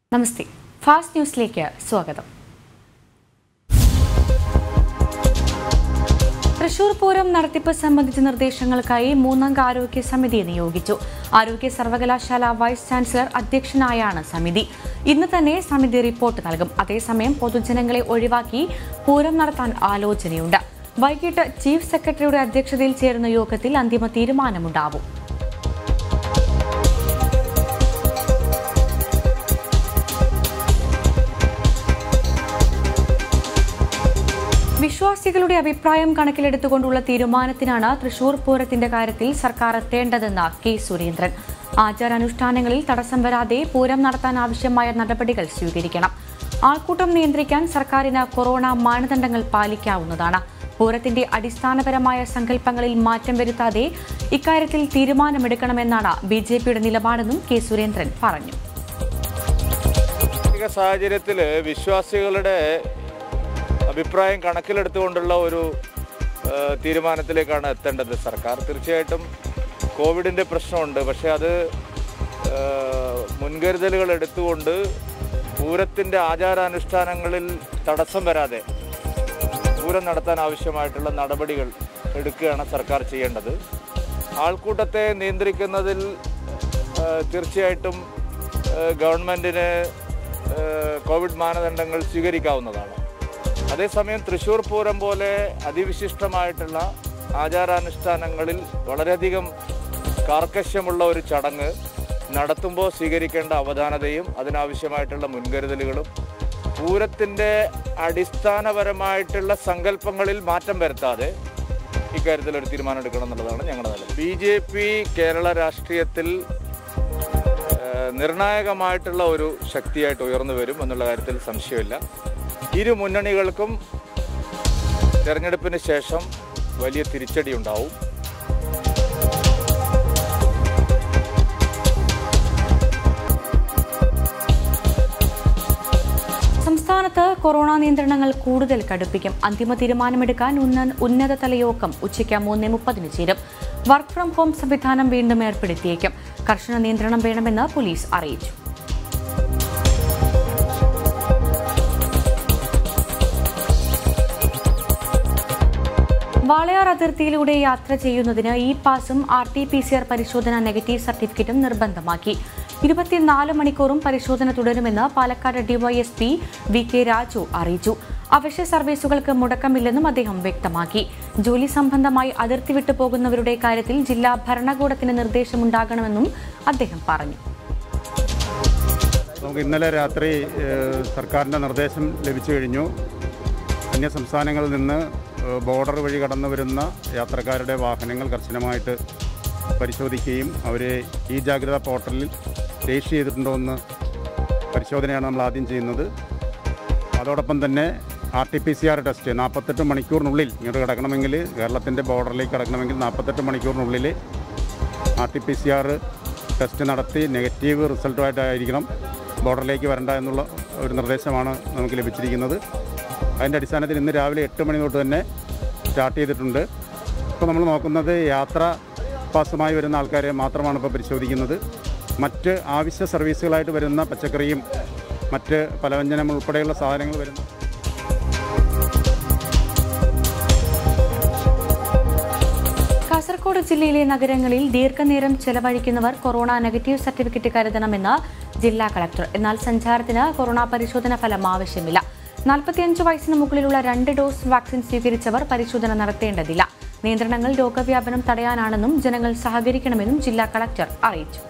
നമസ്തേ fast ന്യൂസിലേക്ക് സ്വാഗതം തൃശൂർ പൂരം നടത്തിപ്പ് സംബന്ധിച്ച നിർദ്ദേശങ്ങൾക്കായി മൂന്നംഗ ആരോഗ്യ സമിതിയെ നിയോഗിച്ചു ആരോഗ്യ സർവകലാശാല വൈസ് ചാൻസലർ അധ്യക്ഷനായാണ് സമിതി ഇന്ന് തന്നെ സമിതി റിപ്പോർട്ട് നൽകും അതേസമയം പൊതുജനങ്ങളെ ഒഴിവാക്കി പൂരം നടത്താൻ ആലോചനയുണ്ട് വൈകിട്ട് ചീഫ് സെക്രട്ടറിയുടെ അധ്യക്ഷതയിൽ ചേരുന്ന യോഗത്തിൽ അന്തിമ തീരുമാനമുണ്ടാവും വിശ്വാസികളുടെ അഭിപ്രായം കണക്കിലെടുത്തുകൊണ്ടുള്ള തീരുമാനത്തിനാണ് തൃശൂർ പൂരത്തിന്റെ കാര്യത്തിൽ സർക്കാർ എത്തേണ്ടതെന്ന് കെ സുരേന്ദ്രൻ ആചാരാനുഷ്ഠാനങ്ങളിൽ തടസ്സം വരാതെ പൂരം നടത്താൻ ആവശ്യമായ നടപടികൾ സ്വീകരിക്കണം ആൾക്കൂട്ടം നിയന്ത്രിക്കാൻ സർക്കാരിന് കൊറോണ മാനദണ്ഡങ്ങൾ പാലിക്കാവുന്നതാണ് പൂരത്തിന്റെ അടിസ്ഥാനപരമായ സങ്കല്പങ്ങളിൽ മാറ്റം വരുത്താതെ ഇക്കാര്യത്തിൽ തീരുമാനമെടുക്കണമെന്നാണ് ബി ജെ പിയുടെ നിലപാടെന്നും കെ സുരേന്ദ്രൻ പറഞ്ഞു സാമ്പത്തിക സാഹചര്യത്തിൽ വിശ്വാസികളുടെ അഭിപ്രായം കണക്കിലെടുത്തുകൊണ്ടുള്ള ഒരു ആ, തീരുമാനത്തിലേക്കാണ് എത്തേണ്ടത് സർക്കാർ തീർച്ചയായിട്ടും കോവിഡിൻ്റെ പ്രശ്നമുണ്ട് പക്ഷേ അത് ആ, മുൻകരുതലുകൾ എടുത്തുകൊണ്ട് പൂരത്തിൻ്റെ ആചാരാനുഷ്ഠാനങ്ങളിൽ തടസ്സം വരാതെ പൂരം നടത്താൻ ആവശ്യമായിട്ടുള്ള നടപടികൾ എടുക്കുകയാണ് സർക്കാർ ചെയ്യേണ്ടത് ആൾക്കൂട്ടത്തെ നിയന്ത്രിക്കുന്നതിൽ ആ, തീർച്ചയായിട്ടും ആ, ഗവൺമെൻറ്റിന് ആ, കോവിഡ് മാനദണ്ഡങ്ങൾ സ്വീകരിക്കാവുന്നതാണ് അതേസമയം തൃശ്ശൂർ പൂരം പോലെ അതിവിശിഷ്ടമായിട്ടുള്ള ആചാരാനുഷ്ഠാനങ്ങളിൽ വളരെയധികം കാർക്കശ്യമുള്ള ഒരു ചടങ്ങ് നടത്തുമ്പോൾ സ്വീകരിക്കേണ്ട അവധാനതയും അതിനാവശ്യമായിട്ടുള്ള മുൻകരുതലുകളും പൂരത്തിൻ്റെ അടിസ്ഥാനപരമായിട്ടുള്ള സങ്കല്പങ്ങളിൽ മാറ്റം വരുത്താതെ ഇക്കാര്യത്തിൽ ഒരു തീരുമാനം എടുക്കണം എന്നുള്ളതാണ് ഞങ്ങളുടെ നില ബി ജെ പി കേരള രാഷ്ട്രീയത്തിൽ ഏഹ്, നിർണായകമായിട്ടുള്ള ഒരു ശക്തിയായിട്ട് ഉയർന്നു വരും എന്നുള്ള കാര്യത്തിൽ സംശയമില്ല ഇരു മുന്നണികൾക്കും തെരഞ്ഞെടുപ്പിന് ശേഷം വലിയ തിരിച്ചടി ഉണ്ടാവും സംസ്ഥാനത്ത് കൊറോണ നിയന്ത്രണങ്ങൾ കൂടുതൽ കടുപ്പിക്കും അന്തിമ തീരുമാനമെടുക്കാൻ ഉന്ന- ഉന്നതതല യോഗം ഉച്ചയ്ക്ക് മൂന്ന് മുപ്പതിന് ചേരും വർക്ക് ഫ്രം ഹോം സംവിധാനം വീണ്ടും ഏർപ്പെടുത്തിയേക്കും കർശന നിയന്ത്രണം വേണമെന്ന് പോലീസ് അറിയിച്ചു വാളയാർ അതിർത്തിയിലൂടെ യാത്ര ചെയ്യുന്നതിന് ഇ പാസും R T P C R പരിശോധന നെഗറ്റീവ് സർട്ടിഫിക്കറ്റും നിർബന്ധമാക്കി ഇരുപത്തിനാല് മണിക്കൂറും പരിശോധന തുടരുമെന്ന് Palakkad DYSP V K Raju അറിയിച്ചു അവശ്യ സർവീസുകൾക്ക് മുടക്കമില്ലെന്നും അദ്ദേഹം വ്യക്തമാക്കി ജോലി സംബന്ധമായി അതിർത്തി വിട്ടു പോകുന്നവരുടെ കാര്യത്തിൽ ജില്ലാ ഭരണകൂടത്തിന് നിർദ്ദേശമുണ്ടാകണമെന്നും അദ്ദേഹം പറഞ്ഞു നമുക്ക് ഇന്നലെ രാത്രി ഏഹ്, സർക്കാരിൻ്റെ നിർദ്ദേശം ലഭിച്ചു കഴിഞ്ഞു അന്യ സംസ്ഥാനങ്ങളിൽ നിന്ന് ഏഹ്, ബോർഡർ വഴി കടന്നു വരുന്ന യാത്രക്കാരുടെ വാഹനങ്ങൾ കർശനമായിട്ട് പരിശോധിക്കുകയും അവരെ ഈ ജാഗ്രതാ പോർട്ടലിൽ രജിസ്റ്റർ ചെയ്തിട്ടുണ്ടോ എന്ന് പരിശോധനയാണ് നമ്മൾ ആദ്യം ചെയ്യുന്നത് അതോടൊപ്പം തന്നെ R T P C R test നാൽപ്പത്തെട്ട് മണിക്കൂറിനുള്ളിൽ ഇങ്ങോട്ട് കിടക്കണമെങ്കിൽ കേരളത്തിൻ്റെ ബോർഡറിലേക്ക് കിടക്കണമെങ്കിൽ നാൽപ്പത്തെട്ട് മണിക്കൂറിനുള്ളിൽ R T P C R test നടത്തി നെഗറ്റീവ് റിസൾട്ടുമായിട്ടായിരിക്കണം ബോർഡറിലേക്ക് വരണ്ട എന്നുള്ള ഒരു നിർദ്ദേശമാണ് നമുക്ക് ലഭിച്ചിരിക്കുന്നത് അതിൻ്റെ അടിസ്ഥാനത്തിൽ ഇന്ന് രാവിലെ എട്ട് മണി തൊട്ട് തന്നെ സ്റ്റാർട്ട് ചെയ്തിട്ടുണ്ട് ഇപ്പോൾ നമ്മൾ നോക്കുന്നത് യാത്ര പാസുമായി വരുന്ന ആൾക്കാരെ മാത്രമാണ് ഇപ്പോൾ പരിശോധിക്കുന്നത് മറ്റ് ആവശ്യ സർവീസുകളായിട്ട് വരുന്ന പച്ചക്കറിയും മറ്റ് പലവ്യഞ്ജനം ഉൾപ്പെടെയുള്ള സാധനങ്ങൾ വരുന്ന കാസർഗോഡ് ജില്ലയിലെ നഗരങ്ങളിൽ ദീർഘനേരം ചെലവഴിക്കുന്നവർ കൊറോണ നെഗറ്റീവ് സർട്ടിഫിക്കറ്റ് കരുതണമെന്ന് ജില്ലാ കളക്ടർ എന്നാൽ സഞ്ചാരത്തിന് കൊറോണ പരിശോധന ഫലം ആവശ്യമില്ല നാൽപ്പത്തിയഞ്ച് വയസ്സിന് മുകളിലുള്ള രണ്ട് ഡോസ് വാക്സിൻ സ്വീകരിച്ചവർ പരിശോധന നടത്തേണ്ടതില്ല നിയന്ത്രണങ്ങൾ രോഗവ്യാപനം തടയാനാണെന്നും ജനങ്ങൾ സഹകരിക്കണമെന്നും ജില്ലാ കളക്ടർ അറിയിച്ചു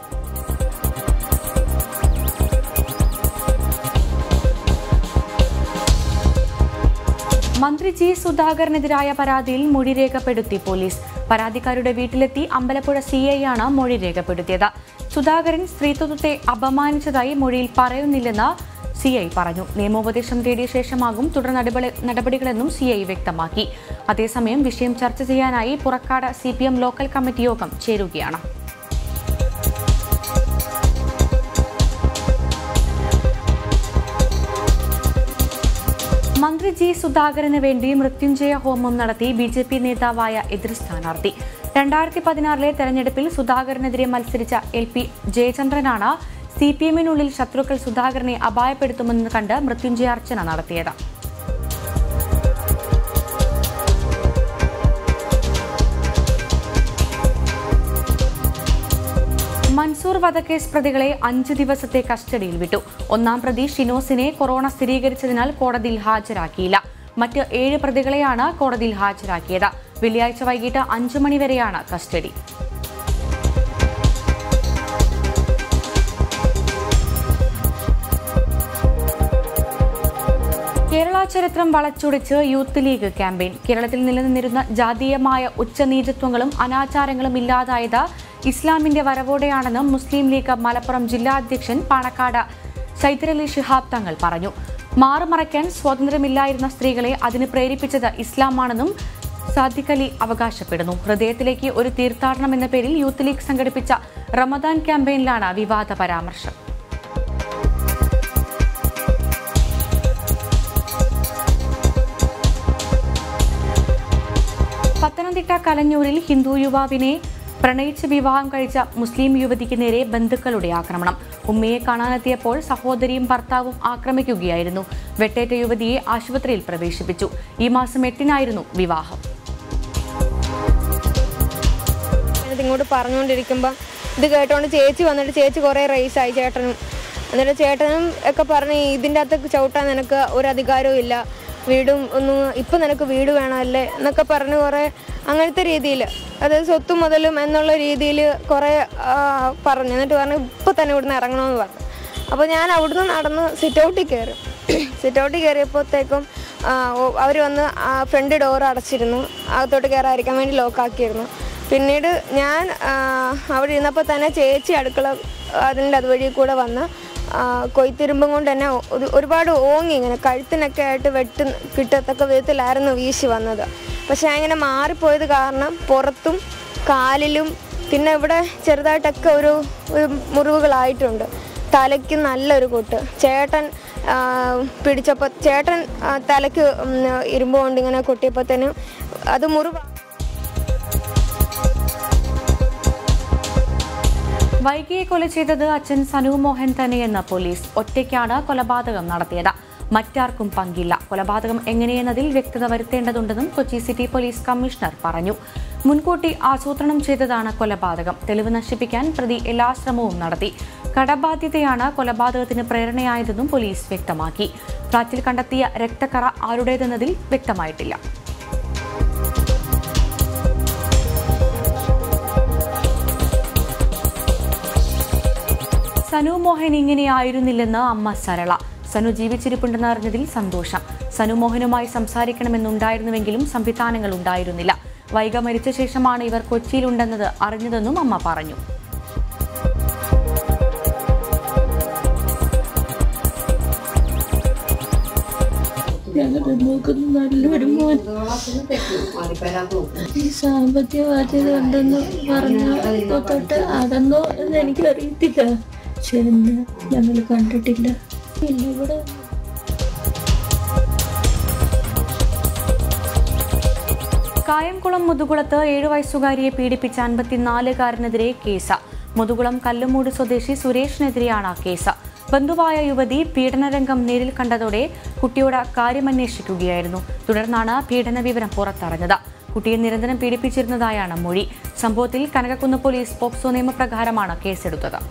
മന്ത്രി ജി സുധാകരനെതിരായ പരാതിയിൽ മൊഴി രേഖപ്പെടുത്തി പോലീസ് പരാതിക്കാരുടെ വീട്ടിലെത്തി അമ്പലപ്പുഴ സി ഐ ആണ് മൊഴി രേഖപ്പെടുത്തിയത് സുധാകരൻ സ്ത്രീത്വത്തെ അപമാനിച്ചതായി മൊഴിയിൽ പറയുന്നില്ലെന്ന് സി ഐ പറഞ്ഞു നിയമോപദേശം തേടിയ ശേഷമാകും തുടർ നടപടി നടപടികളെന്നും സി ഐ വ്യക്തമാക്കി അതേസമയം വിഷയം ചർച്ച ചെയ്യാനായി പുറക്കാട് സി ലോക്കൽ കമ്മിറ്റി യോഗം ചേരുകയാണ് മന്ത്രി ജി സുധാകരന് വേണ്ടി മൃത്യുഞ്ജയ ഹോമം നടത്തി ബി ജെ പി നേതാവായ എതിർ സ്ഥാനാർത്ഥി രണ്ടായിരത്തി പതിനാറിലെ തെരഞ്ഞെടുപ്പിൽ സുധാകരനെതിരെ മത്സരിച്ച എൽ പി ജയചന്ദ്രനാണ് സി പി എമ്മിനുള്ളിൽ ശത്രുക്കൾ സുധാകരനെ അപായപ്പെടുത്തുമെന്ന് കണ്ട് മൃത്യുഞ്ജയ അർച്ചന നടത്തിയത് മൻസൂർ വധക്കേസ് പ്രതികളെ അഞ്ച് ദിവസത്തെ കസ്റ്റഡിയിൽ വിട്ടു ഒന്നാം പ്രതി ഷിനോസിനെ കൊറോണ സ്ഥിരീകരിച്ചതിനാൽ കോടതിയിൽ ഹാജരാക്കിയില്ല മറ്റ് ഏഴ് പ്രതികളെയാണ് കോടതിയിൽ ഹാജരാക്കിയത് വെള്ളിയാഴ്ച വൈകിട്ട് അഞ്ചു മണിവരെയാണ് കസ്റ്റഡി കേരള ചരിത്രം വളച്ചൊടിച്ച് യൂത്ത് ലീഗ് ക്യാമ്പയിൻ കേരളത്തിൽ നിലനിന്നിരുന്ന ജാതീയമായ ഉച്ചനീചത്വങ്ങളും അനാചാരങ്ങളും ഇല്ലാതായത് ഇസ്ലാമിന്റെ വരവോടെയാണെന്ന് മുസ്ലിം ലീഗ് മലപ്പുറം ജില്ലാ അധ്യക്ഷൻ പാണക്കാട് സൈദരലി ശിഹാബ് തങ്ങൾ പറഞ്ഞു മാറുമറയ്ക്കാൻ സ്വാതന്ത്ര്യമില്ലായിരുന്ന സ്ത്രീകളെ അതിന് പ്രേരിപ്പിച്ചത് ഇസ്ലാമാണെന്നും സാദിഖ് അലി അവകാശപ്പെടുന്നു ഹൃദയത്തിലേക്ക് ഒരു തീർത്ഥാടനം എന്ന പേരിൽ യൂത്ത് ലീഗ് സംഘടിപ്പിച്ച റമദാൻ ക്യാമ്പയിനിലാണ് വിവാദ പരാമർശം പത്തനംതിട്ട കലഞ്ഞൂരിൽ ഹിന്ദു യുവാവിനെ പ്രണയിച്ച് വിവാഹം കഴിച്ച മുസ്ലിം യുവതിക്ക് നേരെ ബന്ധുക്കളുടെ ആക്രമണം ഉമ്മയെ കാണാനെത്തിയപ്പോൾ സഹോദരിയും ഭർത്താവും ആക്രമിക്കുകയായിരുന്നു വെട്ടേറ്റ യുവതിയെ ആശുപത്രിയിൽ പ്രവേശിപ്പിച്ചു ഈ മാസം എട്ടിനായിരുന്നു വിവാഹം എന്നിട്ട് ഇങ്ങോട്ട് പറഞ്ഞുകൊണ്ടിരിക്കുമ്പോൾ ഇത് കേട്ടോണ്ട് ചേച്ചി വന്നിട്ട് ചേച്ചി കുറേ റേസായി ചേട്ടനും എന്നിട്ട് ചേട്ടനും ഒക്കെ പറഞ്ഞ് ഇതിൻ്റെ അകത്ത് ചവിട്ടാൻ നിനക്ക് ഒരു അധികാരവും ഇല്ല വീടും ഒന്നും ഇപ്പം നിനക്ക് വീട് വേണമല്ലേ എന്നൊക്കെ പറഞ്ഞ് കുറേ അങ്ങനത്തെ രീതിയിൽ അതായത് സ്വത്തും മുതലും എന്നുള്ള രീതിയിൽ കുറേ ആ, പറഞ്ഞു എന്നിട്ട് പറഞ്ഞു ഇപ്പം തന്നെ ഇവിടുന്ന് ഇറങ്ങണമെന്ന് പറഞ്ഞു അപ്പോൾ ഞാൻ അവിടുന്ന് നടന്ന് സിറ്റ് ഔട്ടിൽ കയറി സിറ്റ് ഔട്ടിൽ കയറിയപ്പോഴത്തേക്കും അവർ വന്ന് ഫ്രണ്ട് ഡോർ അടച്ചിരുന്നു അകത്തോട്ട് കയറാതിരിക്കാൻ വേണ്ടി ലോക്കാക്കിയിരുന്നു പിന്നീട് ഞാൻ ആ, അവിടെ ഇരുന്നപ്പോൾ തന്നെ ചേച്ചി അടുക്കള അതിൻ്റെ അതുവഴി കൂടെ വന്ന് ആ, കൊയ്ത്തിരുമ്പും കൊണ്ട് തന്നെ ഒരു- ഒരുപാട് ഓങ്ങി ഇങ്ങനെ കഴുത്തിനൊക്കെ ആയിട്ട് വെട്ട് കിട്ടത്തക്ക വിധത്തിലായിരുന്നു വീശി വന്നത് പക്ഷെ ഞാൻ ഇങ്ങനെ മാറിപ്പോയത് കാരണം പുറത്തും കാലിലും പിന്നെ ഇവിടെ ചെറുതായിട്ടൊക്കെ ഒരു ഒരു മുറിവുകളായിട്ടുണ്ട് തലയ്ക്ക് നല്ലൊരു കൊട്ട് ചേട്ടൻ ആ, പിടിച്ചപ്പോൾ ചേട്ടൻ ആ, തലയ്ക്ക് ഉം, ഇരുമ്പ് കൊണ്ട് ഇങ്ങനെ കൊട്ടിയപ്പോഴത്തേനും അത് മുറിവ് വൈകിയെ കൊല ചെയ്തത് അച്ഛൻ സനു മോഹൻ തന്നെയെന്ന് പോലീസ് ഒറ്റയ്ക്കാണ് കൊലപാതകം നടത്തിയത് മറ്റാർക്കും പങ്കില്ല കൊലപാതകം എങ്ങനെയെന്നതിൽ വ്യക്തത വരുത്തേണ്ടതുണ്ടെന്നും കൊച്ചി സിറ്റി പോലീസ് കമ്മീഷണർ പറഞ്ഞു മുൻകൂട്ടി ആസൂത്രണം ചെയ്തതാണ് കൊലപാതകം തെളിവ് നശിപ്പിക്കാൻ പ്രതി എല്ലാ ശ്രമവും നടത്തി കടബാധ്യതയാണ് കൊലപാതകത്തിന് പ്രേരണയായതെന്നും പോലീസ് വ്യക്തമാക്കി ഫ്ളാറ്റിൽ കണ്ടെത്തിയ രക്തക്കറ ആരുടേതെന്നതിൽ വ്യക്തമായിട്ടില്ല സനു മോഹൻ ഇങ്ങനെയായിരുന്നില്ലെന്ന് അമ്മ സരള സനു ജീവിച്ചിരിപ്പുണ്ടെന്ന് അറിഞ്ഞതിൽ സന്തോഷം സനു മോഹനുമായി സംസാരിക്കണമെന്നുണ്ടായിരുന്നുവെങ്കിലും സംവിധാനങ്ങൾ ഉണ്ടായിരുന്നില്ല വൈഗ മരിച്ച ശേഷമാണ് ഇവർ കൊച്ചിയിലുണ്ടെന്നത് അറിഞ്ഞതെന്നും അമ്മ പറഞ്ഞു ഞങ്ങളുടെ നോക്കുന്ന നല്ലൊരു മോൻ ഈ സാമ്പത്തിക ബാധ്യത ഉണ്ടെന്ന് പറഞ്ഞു തൊട്ട് അതെന്നോ എന്ന് എനിക്കറിയത്തില്ല പക്ഷെ എന്ന് ഞങ്ങൾ കണ്ടിട്ടില്ല ഇല്ല ഇവിടെ കായംകുളം മുതുകുളത്ത് ഏഴു വയസ്സുകാരിയെ പീഡിപ്പിച്ച അൻപത്തിനാലുകാരനെതിരെ കേസ് മുതുകുളം കല്ലുമൂട് സ്വദേശി സുരേഷിനെതിരെയാണ് കേസ് ബന്ധുവായ യുവതി പീഡനരംഗം നേരിൽ കണ്ടതോടെ കുട്ടിയോട് കാര്യമന്വേഷിക്കുകയായിരുന്നു തുടർന്നാണ് പീഡന വിവരം പുറത്തറിഞ്ഞത് കുട്ടിയെ നിരന്തരം പീഡിപ്പിച്ചിരുന്നതായാണ് മൊഴി സംഭവത്തിൽ കനകക്കുന്ന് പോലീസ് പോക്സോ നിയമപ്രകാരമാണ് കേസെടുത്തത്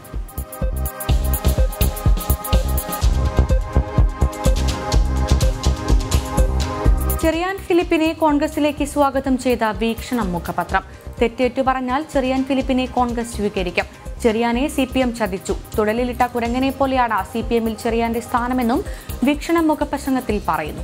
ചെറിയാൻ ഫിലിപ്പിനെ കോൺഗ്രസിലേക്ക് സ്വാഗതം ചെയ്ത വീക്ഷണം മുഖപത്രം തെറ്റേറ്റു പറഞ്ഞാൽ ചെറിയാൻ ഫിലിപ്പിനെ കോൺഗ്രസ് സ്വീകരിക്കും ചെറിയാനെ സി പി എം ചതിച്ചു തുടലിലിട്ട കുരങ്ങനെ പോലെയാണ് സി പി എമ്മിൽ ചെറിയാന്റെ സ്ഥാനമെന്നും വീക്ഷണം മുഖപ്രസംഗത്തിൽ പറയുന്നു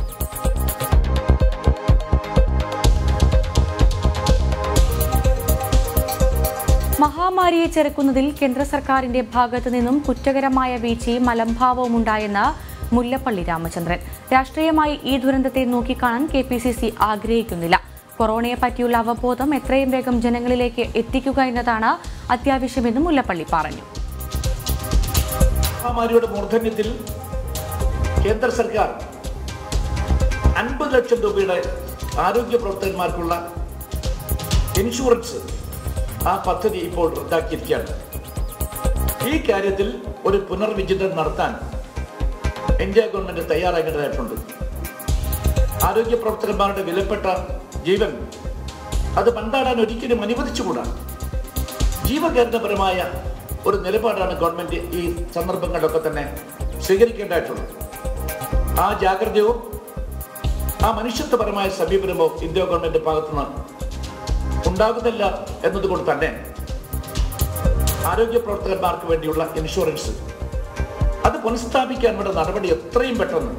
മഹാമാരിയെ ചെറുക്കുന്നതിൽ കേന്ദ്ര സർക്കാരിന്റെ ഭാഗത്തു നിന്നും കുറ്റകരമായ വീഴ്ചയും അലംഭാവവും ഉണ്ടായെന്ന് മുല്ലപ്പള്ളി രാമചന്ദ്രൻ രാഷ്ട്രീയമായി ഈ ദുരന്തത്തെ നോക്കിക്കാണാൻ കെ പി സി സി ആഗ്രഹിക്കുന്നില്ല കൊറോണയെ പറ്റിയുള്ള അവബോധം എത്രയും വേഗം ജനങ്ങളിലേക്ക് എത്തിക്കുക എന്നതാണ് അത്യാവശ്യമെന്നും മുല്ലപ്പള്ളി പറഞ്ഞു മഹാമാരിയുടെ മൂർധന്യത്തിൽ കേന്ദ്ര സർക്കാർ അൻപത് ലക്ഷം രൂപയുടെ ആരോഗ്യ പ്രവർത്തകന്മാർക്കുള്ള ഇൻഷുറൻസ് ആ പദ്ധതി ഇപ്പോൾ റദ്ദാക്കിയിരിക്കുകയാണ് ഈ കാര്യത്തിൽ ഒരു പുനർവിചിന്തനം നടത്താൻ ഇന്ത്യ ഗവൺമെന്റ് തയ്യാറാകേണ്ടതായിട്ടുണ്ട് ആരോഗ്യ പ്രവർത്തകന്മാരുടെ വിലപ്പെട്ട ജീവൻ അത് പന്താടാൻ ഒരിക്കലും അനുവദിച്ചുകൂടാ ജീവകേന്ദ്രപരമായ ഒരു നിലപാടാണ് ഗവൺമെന്റ് ഈ സന്ദർഭങ്ങളിലൊക്കെ തന്നെ സ്വീകരിക്കേണ്ടതായിട്ടുള്ളത് ആ ജാഗ്രതയോ ആ മനുഷ്യത്വപരമായ സമീപനമോ ഇന്ത്യ ഗവൺമെന്റ് ഭാഗത്തുനിന്ന് ഉണ്ടാകുന്നില്ല എന്നതുകൊണ്ട് തന്നെ ആരോഗ്യ പ്രവർത്തകന്മാർക്ക് വേണ്ടിയുള്ള ഇൻഷുറൻസ് അത് പുനഃസ്ഥാപിക്കാനുള്ള നടപടി എത്രയും പെട്ടെന്ന്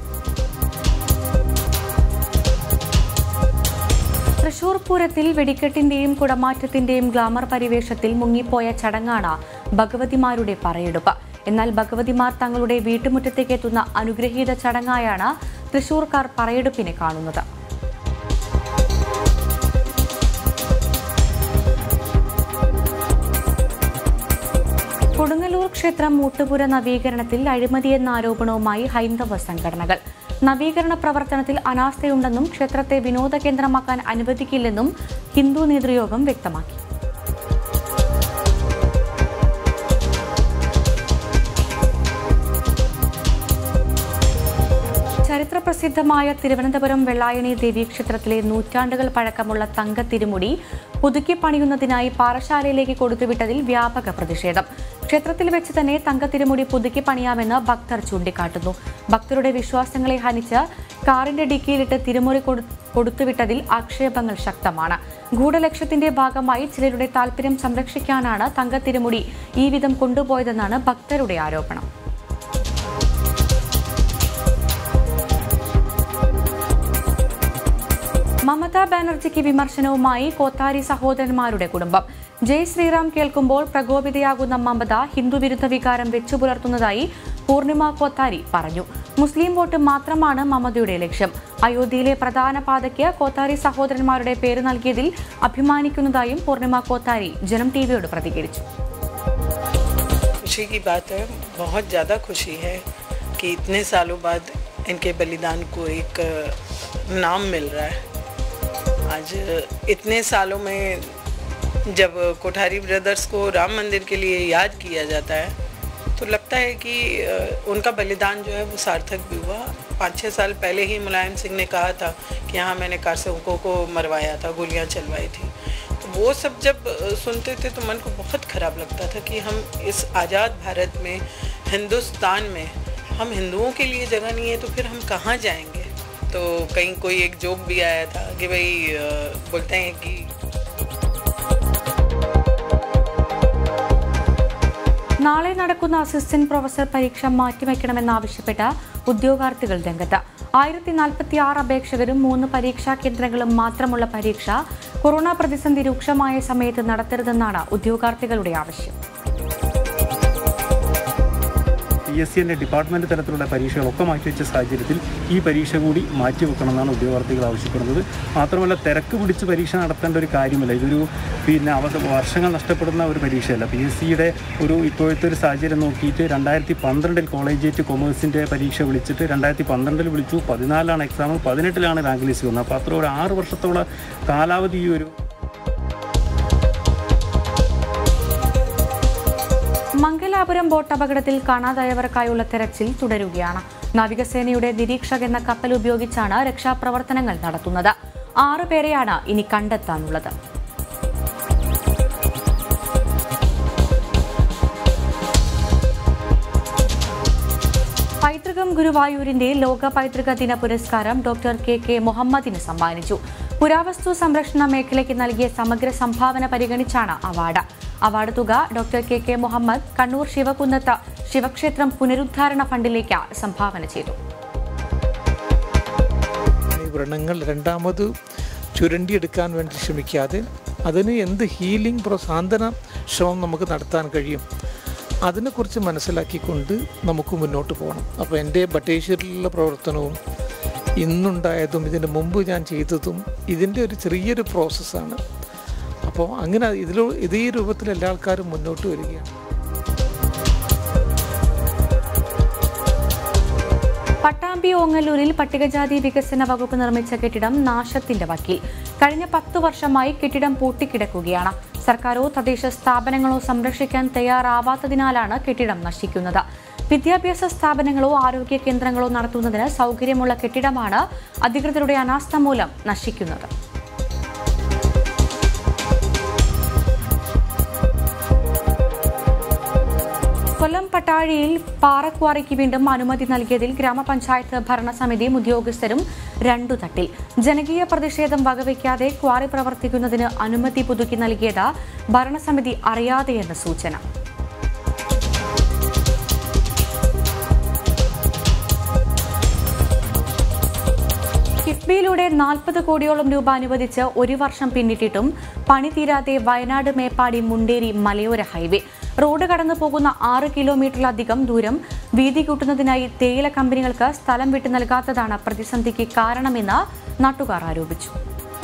തൃശൂർ പൂരത്തിൽ വെടിക്കെട്ടിന്റെയും കുടമാറ്റത്തിന്റെയും ഗ്ലാമർ പരിവേഷത്തിൽ മുങ്ങിപ്പോയ ചടങ്ങാണ് ഭഗവതിമാരുടെ പറയെടുപ്പ് എന്നാൽ ഭഗവതിമാർ തങ്ങളുടെ വീട്ടുമുറ്റത്തേക്ക് എത്തുന്ന അനുഗ്രഹീത ചടങ്ങായാണ് തൃശൂർക്കാർ പറയെടുപ്പിനെ കാണുന്നത് കൊടുങ്ങല്ലൂർ ക്ഷേത്രം മൂട്ടുപുര നവീകരണത്തിൽ അഴിമതിയെന്ന ആരോപണവുമായി ഹൈന്ദവ സംഘടനകൾ നവീകരണ പ്രവർത്തനത്തിൽ അനാസ്ഥയുണ്ടെന്നും ക്ഷേത്രത്തെ വിനോദ കേന്ദ്രമാക്കാൻ അനുവദിക്കില്ലെന്നും ഹിന്ദു നേതൃയോഗം വ്യക്തമാക്കി ചരിത്രപ്രസിദ്ധമായ തിരുവനന്തപുരം വെള്ളായണി ദേവീക്ഷേത്രത്തിലെ നൂറ്റാണ്ടുകൾ പഴക്കമുള്ള തങ്കത്തിരുമുടി പുതുക്കി പണിയുന്നതിനായി പാറശാലയിലേക്ക് കൊടുത്തുവിട്ടതിൽ വ്യാപക പ്രതിഷേധം ക്ഷേത്രത്തിൽ വെച്ച് തന്നെ തങ്കത്തിരുമുടി പുതുക്കി പണിയാമെന്ന് ഭക്തർ ചൂണ്ടിക്കാട്ടുന്നു ഭക്തരുടെ വിശ്വാസങ്ങളെ ഹനിച്ച് കാറിന്റെ ഡിക്കിയിലിട്ട് തിരുമുറി കൊടു- കൊടുത്തുവിട്ടതിൽ ആക്ഷേപങ്ങൾ ശക്തമാണ് ഗൂഢലക്ഷ്യത്തിന്റെ ഭാഗമായി ചിലരുടെ താൽപര്യം സംരക്ഷിക്കാനാണ് തങ്കത്തിരുമുടി ഈ വിധം കൊണ്ടുപോയതെന്നാണ് ഭക്തരുടെ ആരോപണം മമതാ ബാനർജിക്ക് വിമർശനവുമായി കോത്താരി സഹോദരന്മാരുടെ കുടുംബം ജയ് ശ്രീറാം കേൾക്കുമ്പോൾ പ്രകോപിതയാകുന്ന മമത ഹിന്ദുവിരുദ്ധ വികാരം വെച്ചു പുലർത്തുന്നതായി പൂർണിമ കോത്താരി പറഞ്ഞു മുസ്ലിം വോട്ട് മാത്രമാണ് മമതയുടെ ലക്ഷ്യം അയോധ്യയിലെ പ്രധാന പാതയ്ക്ക് കോത്താരി സഹോദരന്മാരുടെ പേര് നൽകിയതിൽ അഭിമാനിക്കുന്നതായും പൂർണിമ കോത്താരി ജനം ടിവിയോട് പ്രതികരിച്ചു खुशी की बात है बहुत ज़्यादा खुशी है कि इतने सालों बाद इनके बलिदान को एक अ, नाम मिल रहा है आज इतने सालों में जब कोठारी ब्रदर्स को राम मंदिर के लिए याद किया जाता है तो लगता है कि अ, उनका बलिदान जो है वो सार्थक भी हुआ पाँच छः साल पहले ही मुलायम सिंह ने कहा था कि यहाँ मैंने कारसेवकों को मरवाया था गोलियाँ चलवाई थी तो वो सब जब अ, सुनते थे तो मन को बहुत ख़राब लगता था कि हम इस आज़ाद भारत में हिंदुस्तान में हम हिंदुओं के लिए जगह नहीं है तो फिर हम कहाँ जाएंगे तो कहीं कोई एक जोक भी आया था कि भाई अ, बोलते हैं कि നാളെ നടക്കുന്ന അസിസ്റ്റന്റ് പ്രൊഫസർ പരീക്ഷ മാറ്റിവെക്കണമെന്നാവശ്യപ്പെട്ട് ഉദ്യോഗാർത്ഥികൾ രംഗത്ത് ആയിരത്തി നാൽപ്പത്തി ആറ് അപേക്ഷകരും മൂന്ന് പരീക്ഷാ കേന്ദ്രങ്ങളും മാത്രമുള്ള പരീക്ഷ കൊറോണ പ്രതിസന്ധി രൂക്ഷമായ സമയത്ത് നടത്തരുതെന്നാണ് ഉദ്യോഗാർത്ഥികളുടെ ആവശ്യം പി എസ് സിൻ്റെ ഡിപ്പാർട്ട്മെൻറ്റ് തലത്തിലുള്ള പരീക്ഷകളൊക്കെ മാറ്റിവെച്ച സാഹചര്യത്തിൽ ഈ പരീക്ഷ കൂടി മാറ്റിവെക്കണമെന്നാണ് ഉദ്യോഗാർത്ഥികൾ ആവശ്യപ്പെടുന്നത് മാത്രമല്ല തിരക്ക് പിടിച്ച് പരീക്ഷ നടത്തേണ്ട ഒരു കാര്യമല്ല ഇതൊരു പിന്നെ അവ വർഷങ്ങൾ നഷ്ടപ്പെടുന്ന ഒരു പരീക്ഷയല്ല പി എസ് സിയുടെ ഒരു ഇപ്പോഴത്തെ ഒരു സാഹചര്യം നോക്കിയിട്ട് രണ്ടായിരത്തി പന്ത്രണ്ടിൽ കോളേജിയേറ്റ് കൊമേഴ്സിൻ്റെ പരീക്ഷ വിളിച്ചിട്ട് രണ്ടായിരത്തി പന്ത്രണ്ടിൽ വിളിച്ചു പതിനാലാണ് എക്സാം പതിനെട്ടിലാണ് റാങ്ക് ലിസ്റ്റ് വന്നത് അപ്പോൾ അത്ര ഒരു ആറ് വർഷത്തോളം കാലാവധി ഈ ഒരു മംഗലാപുരം ബോട്ട് അപകടത്തിൽ കാണാതായവർക്കായുള്ള തെരച്ചിൽ തുടരുകയാണ് നാവികസേനയുടെ നിരീക്ഷക് എന്ന കപ്പൽ ഉപയോഗിച്ചാണ് രക്ഷാപ്രവർത്തനങ്ങൾ നടത്തുന്നത് ആറു പേരെയാണ് ഇനി കണ്ടെത്താനുള്ളത് പൈതൃകം ഗുരുവായൂരിന്റെ ലോക പൈതൃക ദിന പുരസ്കാരം ഡോക്ടർ കെ കെ മുഹമ്മദിന് സമ്മാനിച്ചു പുരാവസ്തു സംരക്ഷണ മേഖലയ്ക്ക് നൽകിയ സമഗ്ര സംഭാവന പരിഗണിച്ചാണ് അവാർഡ് അവാർഡ് തുക doctor K K Muhammad Kannur Shivakunnath ശിവക്ഷേത്രം പുനരുദ്ധാരണ ഫണ്ടിലേക്ക് സംഭാവന ചെയ്തു ഈ വ്രണങ്ങൾ രണ്ടാമത് ചുരണ്ടിയെടുക്കാൻ വേണ്ടി ശ്രമിക്കാതെ അതിന് എന്ത് ഹീലിംഗ് പ്രോ സാന്ത്വന ശ്രമം നമുക്ക് നടത്താൻ കഴിയും അതിനെക്കുറിച്ച് മനസ്സിലാക്കിക്കൊണ്ട് നമുക്ക് മുന്നോട്ട് പോകണം അപ്പോൾ എൻ്റെ ബട്ടേശ്വരിലുള്ള പ്രവർത്തനവും ഇന്നുണ്ടായതും ഇതിന് മുമ്പ് ഞാൻ ചെയ്തതും ഇതിൻ്റെ ഒരു ചെറിയൊരു പ്രോസസ്സാണ് അപ്പോൾ അങ്ങനെ ഇതിലോ ഇതേ രൂപത്തിൽ എല്ലാ ആൾക്കാരും മുന്നോട്ട് വരികയാണ് പട്ടാമ്പി ഓങ്ങല്ലൂരിൽ പട്ടികജാതി വികസന വകുപ്പ് നിർമ്മിച്ച കെട്ടിടം നാശത്തിന്റെ വക്കിൽ കഴിഞ്ഞ പത്തു വർഷമായി കെട്ടിടം പൂട്ടിക്കിടക്കുകയാണ് സർക്കാരോ തദ്ദേശ സ്ഥാപനങ്ങളോ സംരക്ഷിക്കാൻ തയ്യാറാവാത്തതിനാലാണ് കെട്ടിടം നശിക്കുന്നത് വിദ്യാഭ്യാസ സ്ഥാപനങ്ങളോ ആരോഗ്യ കേന്ദ്രങ്ങളോ നടത്തുന്നതിന് സൗകര്യമുള്ള കെട്ടിടമാണ് അധികൃതരുടെ അനാസ്ഥ മൂലം നശിക്കുന്നത് കൊല്ലം പട്ടാഴിയിൽ പാറക്വാറിക്ക് വീണ്ടും അനുമതി നൽകിയതിൽ ഗ്രാമപഞ്ചായത്ത് ഭരണസമിതിയും ഉദ്യോഗസ്ഥരും രണ്ടു തട്ടിൽ ജനകീയ പ്രതിഷേധം വകവയ്ക്കാതെ ക്വാറി പ്രവർത്തിക്കുന്നതിന് അനുമതി പുതുക്കി നൽകിയത് ഭരണസമിതി അറിയാതെയെന്ന് സൂചന കിഫ്ബിയിലൂടെ നാൽപ്പത് കോടിയോളം രൂപ അനുവദിച്ച് ഒരു വർഷം പിന്നിട്ടിട്ടും പണി തീരാതെ വയനാട് മേപ്പാടി മുണ്ടേരി മലയോര ഹൈവേ റോഡ് കടന്നു പോകുന്ന ആറ് കിലോമീറ്ററിലധികം ദൂരം വീതി കൂട്ടുന്നതിനായി തേയില കമ്പനികൾക്ക് സ്ഥലം വിട്ടു നൽകാത്തതാണ് പ്രതിസന്ധിക്ക് കാരണമെന്ന് നാട്ടുകാർ ആരോപിച്ചു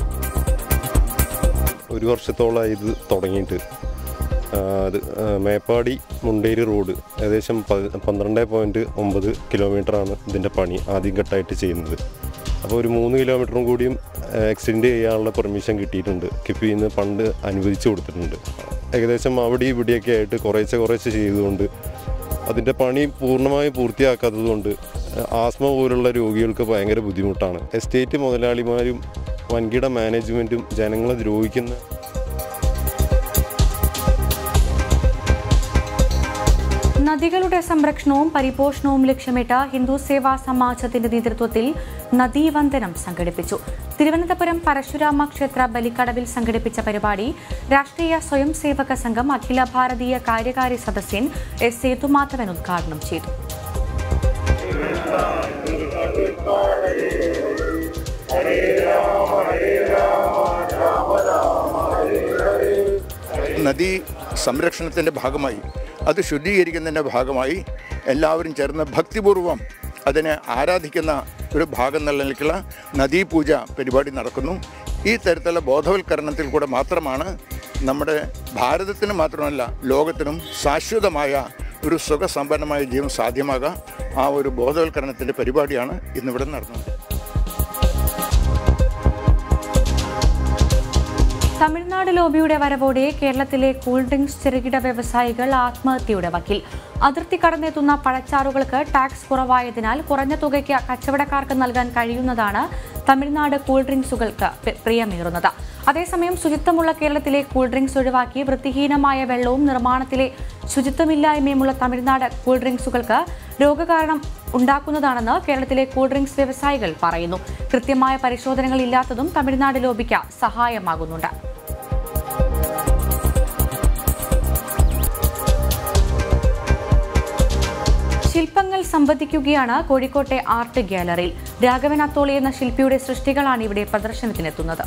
ഒരു വർഷത്തോളമായി ഇത് തുടങ്ങിയിട്ട് ആ, അത് ആ, മേപ്പാടി മുണ്ടേരി റോഡ് ഏകദേശം പ- പന്ത്രണ്ട് പോയിൻറ്റ് ഒമ്പത് കിലോമീറ്ററാണ് ഇതിൻ്റെ പണി ആദ്യം ഘട്ടമായിട്ട് ചെയ്യുന്നത് അപ്പോൾ ഒരു മൂന്ന് കിലോമീറ്ററും കൂടിയും എക്സ്റ്റെൻഡ് ചെയ്യാനുള്ള പെർമിഷൻ കിട്ടിയിട്ടുണ്ട് കിഫിയിൽ നിന്ന് ഫണ്ട് അനുവദിച്ചു കൊടുത്തിട്ടുണ്ട് ഏകദേശം അവിടെ ഇവിടെയൊക്കെ ആയിട്ട് കുറേശ്ശെ കുറേശ്ശെ ചെയ്തുകൊണ്ട് അതിൻ്റെ പണി പൂർണ്ണമായും പൂർത്തിയാക്കാത്തതുകൊണ്ട് ആസ്മ പോലുള്ള രോഗികൾക്ക് ഭയങ്കര ബുദ്ധിമുട്ടാണ് എസ്റ്റേറ്റ് മുതലാളിമാരും വൻകിട മാനേജ്മെൻറ്റും ജനങ്ങളെ ദ്രോഹിക്കുന്ന നദികളുടെ സംരക്ഷണവും പരിപോഷണവും ലക്ഷ്യമിട്ട് ഹിന്ദു സേവാ സമാജത്തിന്റെ നേതൃത്വത്തിൽ നദീവന്ദനം സംഘടിപ്പിച്ചു തിരുവനന്തപുരം പരശുരാമ ക്ഷേത്ര ബലിക്കടവിൽ സംഘടിപ്പിച്ച പരിപാടി രാഷ്ട്രീയ സ്വയം സേവക സംഘം അഖില ഭാരതീയ കാര്യകാരി സദസ്യൻ എസ് സേതുമാധവൻ ഉദ്ഘാടനം ചെയ്തു നദീ സംരക്ഷണത്തിൻ്റെ ഭാഗമായി അത് ശുദ്ധീകരിക്കുന്നതിൻ്റെ ഭാഗമായി എല്ലാവരും ചേർന്ന് ഭക്തിപൂർവം അതിനെ ആരാധിക്കുന്ന ഒരു ഭാഗം എന്നുള്ള നിലയ്ക്കുള്ള നദീപൂജ പരിപാടി നടക്കുന്നു ഈ തരത്തിലുള്ള ബോധവൽക്കരണത്തിൽ കൂടെ മാത്രമാണ് നമ്മുടെ ഭാരതത്തിന് മാത്രമല്ല ലോകത്തിനും ശാശ്വതമായ ഒരു സുഖസമ്പന്നമായ ജീവൻ സാധ്യമാകുക ആ ഒരു ബോധവൽക്കരണത്തിൻ്റെ പരിപാടിയാണ് ഇന്നിവിടെ നടന്നത് തമിഴ്നാട് ലോബിയുടെ വരവോടെ കേരളത്തിലെ കൂൾ ഡ്രിങ്ക്സ് ചെറുകിട വ്യവസായികൾ ആത്മഹത്യയുടെ വക്കിൽ അതിർത്തി കടന്നെത്തുന്ന പഴച്ചാറുകൾക്ക് ടാക്സ് കുറവായതിനാൽ കുറഞ്ഞ തുകയ്ക്ക് കച്ചവടക്കാർക്ക് നൽകാൻ കഴിയുന്നതാണ് തമിഴ്നാട് കൂൾ ഡ്രിങ്ക്സുകൾക്ക് പ്രി- പ്രിയമേറുന്നത് അതേസമയം ശുചിത്വമുള്ള കേരളത്തിലെ കൂൾ ഡ്രിങ്ക്സ് ഒഴിവാക്കി വൃത്തിഹീനമായ വെള്ളവും നിർമ്മാണത്തിലെ ശുചിത്വമില്ലായ്മയുമുള്ള തമിഴ്നാട് കൂൾ ഡ്രിങ്ക്സുകൾക്ക് രോഗകാരണം ഉണ്ടാക്കുന്നതാണെന്ന് കേരളത്തിലെ കൂൾ ഡ്രിങ്ക്സ് വ്യവസായികൾ പറയുന്നു കൃത്യമായ പരിശോധനകൾ ഇല്ലാത്തതും തമിഴ്നാട് ലോബിക്ക് സഹായമാകുന്നുണ്ട് ശില്പങ്ങൾ സംവദിക്കുകയാണ് കോഴിക്കോട്ടെ ആർട്ട് ഗ്യാലറിയിൽ രാഘവൻ അത്തോളി എന്ന ശില്പിയുടെ സൃഷ്ടികളാണ് ഇവിടെ പ്രദർശനത്തിനെത്തുന്നത്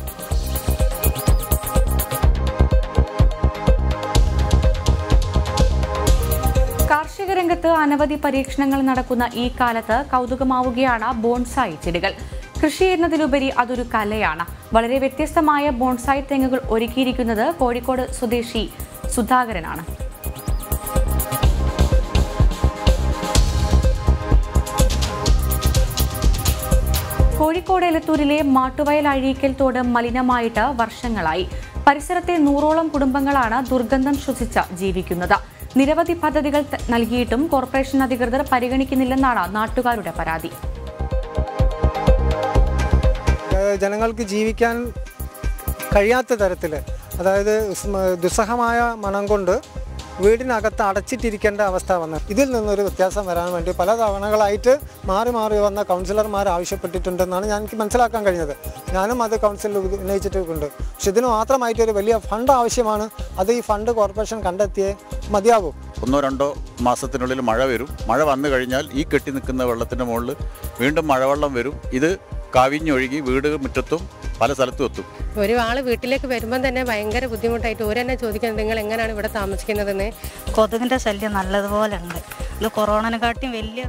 കാർഷിക രംഗത്ത് അനവധി പരീക്ഷണങ്ങൾ നടക്കുന്ന ഈ കാലത്ത് കൗതുകമാവുകയാണ് ബോൺസായി ചെടികൾ കൃഷി എന്നതിലുപരി അതൊരു കലയാണ് വളരെ വ്യത്യസ്തമായ ബോൺസായി തെങ്ങുകൾ ഒരുക്കിയിരിക്കുന്നത് കോഴിക്കോട് സ്വദേശി സുധാകരനാണ് കോഴിക്കോട് എലത്തൂരിലെ മാട്ടുവയൽ അഴീക്കൽ തോട് മലിനമായിട്ട് വർഷങ്ങളായി പരിസരത്തെ നൂറോളം കുടുംബങ്ങളാണ് ദുർഗന്ധം ശ്വസിച്ച് ജീവിക്കുന്നത് നിരവധി പദ്ധതികൾ ത- നൽകിയിട്ടും കോർപ്പറേഷൻ അധികൃതർ പരിഗണിക്കുന്നില്ലെന്നാണ് നാട്ടുകാരുടെ പരാതി ഏഹ് ജനങ്ങൾക്ക് ജീവിക്കാൻ കഴിയാത്ത തരത്തിൽ അതായത് സ്മ- ദുസ്സഹമായ മണം കൊണ്ട് വീടിനകത്ത് അടച്ചിട്ടിരിക്കേണ്ട അവസ്ഥ വന്നു ഇതിൽ നിന്നൊരു വ്യത്യാസം വരാൻ വേണ്ടി പല തവണകളായിട്ട് മാറി മാറി വന്ന കൗൺസിലർമാർ ആവശ്യപ്പെട്ടിട്ടുണ്ടെന്നാണ് ഞാൻ എനിക്ക് മനസ്സിലാക്കാൻ കഴിഞ്ഞത് ഞാനും അത് കൗൺസിലിൽ ഉന്നയിച്ചിട്ടുണ്ട് പക്ഷെ ഇതിന് മാത്രമായിട്ട് ഒരു വലിയ ഫണ്ട് ആവശ്യമാണ് അത് ഈ ഫണ്ട് കോർപ്പറേഷൻ കണ്ടെത്തിയേ മതിയാകും ഒന്നോ രണ്ടോ മാസത്തിനുള്ളിൽ മഴ വരും മഴ വന്നു കഴിഞ്ഞാൽ ഈ കെട്ടി നിൽക്കുന്ന വെള്ളത്തിൻ്റെ മുകളിൽ വീണ്ടും മഴവെള്ളം വരും ഇത് കവിഞ്ഞൊഴുകി വീട് മുറ്റത്തും പല സ്ഥലത്തും എത്തും ഒരു ആള് വീട്ടിലേക്ക് വരുമ്പം തന്നെ ഭയങ്കര ബുദ്ധിമുട്ടായിട്ട് ഓരെന്നെ ചോദിക്കുന്നത് നിങ്ങൾ എങ്ങനെയാണ് ഇവിടെ താമസിക്കുന്നതെന്ന് കൊതുകിൻ്റെ ശല്യം നല്ലതുപോലെ ഉണ്ട് ഇത് കൊറോണനെക്കാട്ടിയും വലിയ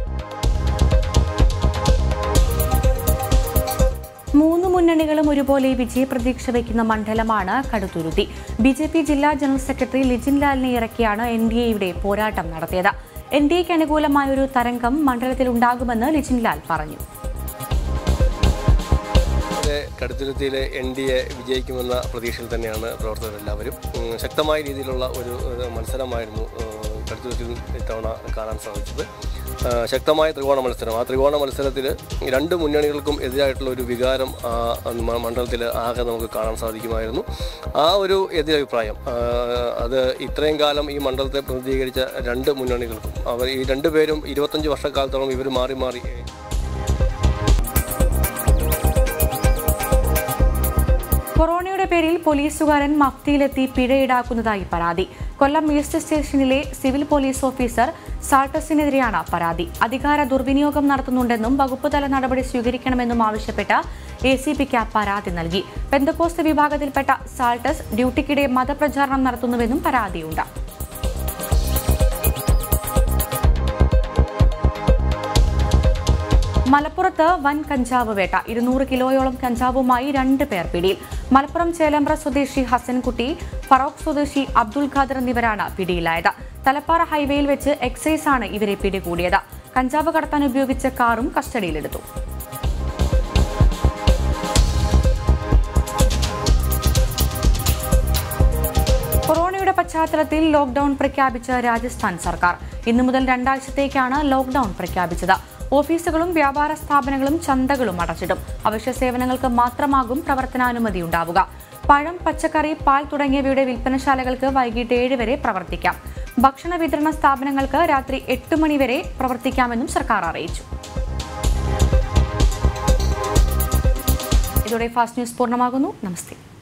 മൂന്ന് മുന്നണികളും ഒരുപോലെ വിജയപ്രതീക്ഷ വയ്ക്കുന്ന മണ്ഡലമാണ് കടുത്തുരുത്തി ബി ജെ പി ജില്ലാ ജനറൽ സെക്രട്ടറി ലിജിൻ ലാലിനെ ഇറക്കിയാണ് എൻ ഡി എയുടെ പോരാട്ടം നടത്തിയത് എൻ ഡി എക്ക് അനുകൂലമായൊരു തരംഗം മണ്ഡലത്തിൽ ഉണ്ടാകുമെന്ന് ലിജിൻ ലാൽ പറഞ്ഞു ഇത്തവണത്തെ കടുത്തുരുത്തിയിലെ എൻ ഡി എ വിജയിക്കുമെന്ന പ്രതീക്ഷയിൽ തന്നെയാണ് പ്രവർത്തകരെല്ലാവരും ഉം, ശക്തമായ രീതിയിലുള്ള ഒരു ഒരു മത്സരമായിരുന്നു ഏഹ്, കടുത്തുരുത്തിയിൽ ഇത്തവണ കാണാൻ സാധിച്ചത് ആ, ശക്തമായ ത്രികോണ മത്സരം ആ ത്രികോണ മത്സരത്തിൽ രണ്ട് മുന്നണികൾക്കും എതിരായിട്ടുള്ള ഒരു വികാരം ആ മണ്ഡലത്തിൽ ആകെ നമുക്ക് കാണാൻ സാധിക്കുമായിരുന്നു ആ ഒരു എതിരഭിപ്രായം ആ, അത് ഇത്രയും കാലം ഈ മണ്ഡലത്തെ പ്രതിനിധീകരിച്ച രണ്ട് മുന്നണികൾക്കും അവർ ഈ രണ്ടുപേരും ഇരുപത്തഞ്ച് വർഷക്കാലത്തോളം ഇവർ മാറി മാറി കൊറോണയുടെ പേരിൽ പോലീസുകാരൻ മഫ്തിയിലെത്തി പിഴ ഈടാക്കുന്നതായി പരാതി കൊല്ലം ഈസ്റ്റ് സ്റ്റേഷനിലെ സിവിൽ പോലീസ് ഓഫീസർ സാൾട്ടസിനെതിരെയാണ് പരാതി അധികാര ദുർവിനിയോഗം നടത്തുന്നുണ്ടെന്നും വകുപ്പ് തല നടപടി സ്വീകരിക്കണമെന്നും ആവശ്യപ്പെട്ട് എ സി പിക്ക് പരാതി നൽകി പെന്തക്കോസ്ത് വിഭാഗത്തിൽപ്പെട്ട സാൾട്ടസ് ഡ്യൂട്ടിക്കിടെ മതപ്രചാരണം നടത്തുന്നുവെന്നും പരാതിയുണ്ട് മലപ്പുറത്ത് വൻ കഞ്ചാവ് വേട്ട ഇരുന്നൂറ് കിലോയോളം കഞ്ചാവുമായി രണ്ട് പേർ പിടിയിൽ മലപ്പുറം ചേലമ്പ്ര സ്വദേശി ഹസൻകുട്ടി ഫറോക്ക് സ്വദേശി അബ്ദുൽ ഖാദർ എന്നിവരാണ് പിടിയിലായത് തലപ്പാറ ഹൈവേയിൽ വെച്ച് എക്സൈസ് ആണ് ഇവരെ പിടികൂടിയത് കഞ്ചാവ് കടത്താൻ ഉപയോഗിച്ച കാറും കസ്റ്റഡിയിലെടുത്തു കൊറോണയുടെ പശ്ചാത്തലത്തിൽ ലോക്ഡൌൺ പ്രഖ്യാപിച്ച രാജസ്ഥാൻ സർക്കാർ ഇന്നു മുതൽ രണ്ടാഴ്ചത്തേക്കാണ് ലോക്ഡൌൺ പ്രഖ്യാപിച്ചത് ഓഫീസുകളും വ്യാപാര സ്ഥാപനങ്ങളും ചന്തകളും അടച്ചിടും അവശ്യ സേവനങ്ങൾക്ക് മാത്രമാകും പ്രവർത്തനാനുമതി ഉണ്ടാവുക പഴം പച്ചക്കറി പാൽ തുടങ്ങിയവയുടെ വിൽപ്പനശാലകൾക്ക് വൈകിട്ട് ഏഴ് വരെ പ്രവർത്തിക്കാം ഭക്ഷണ വിതരണ സ്ഥാപനങ്ങൾക്ക് രാത്രി എട്ട് മണി വരെ പ്രവർത്തിക്കാമെന്നും സർക്കാർ അറിയിച്ചു ഇതോടെ ഫാസ്റ്റ് ന്യൂസ് പൂർണ്ണമാകുന്നു നമസ്തേ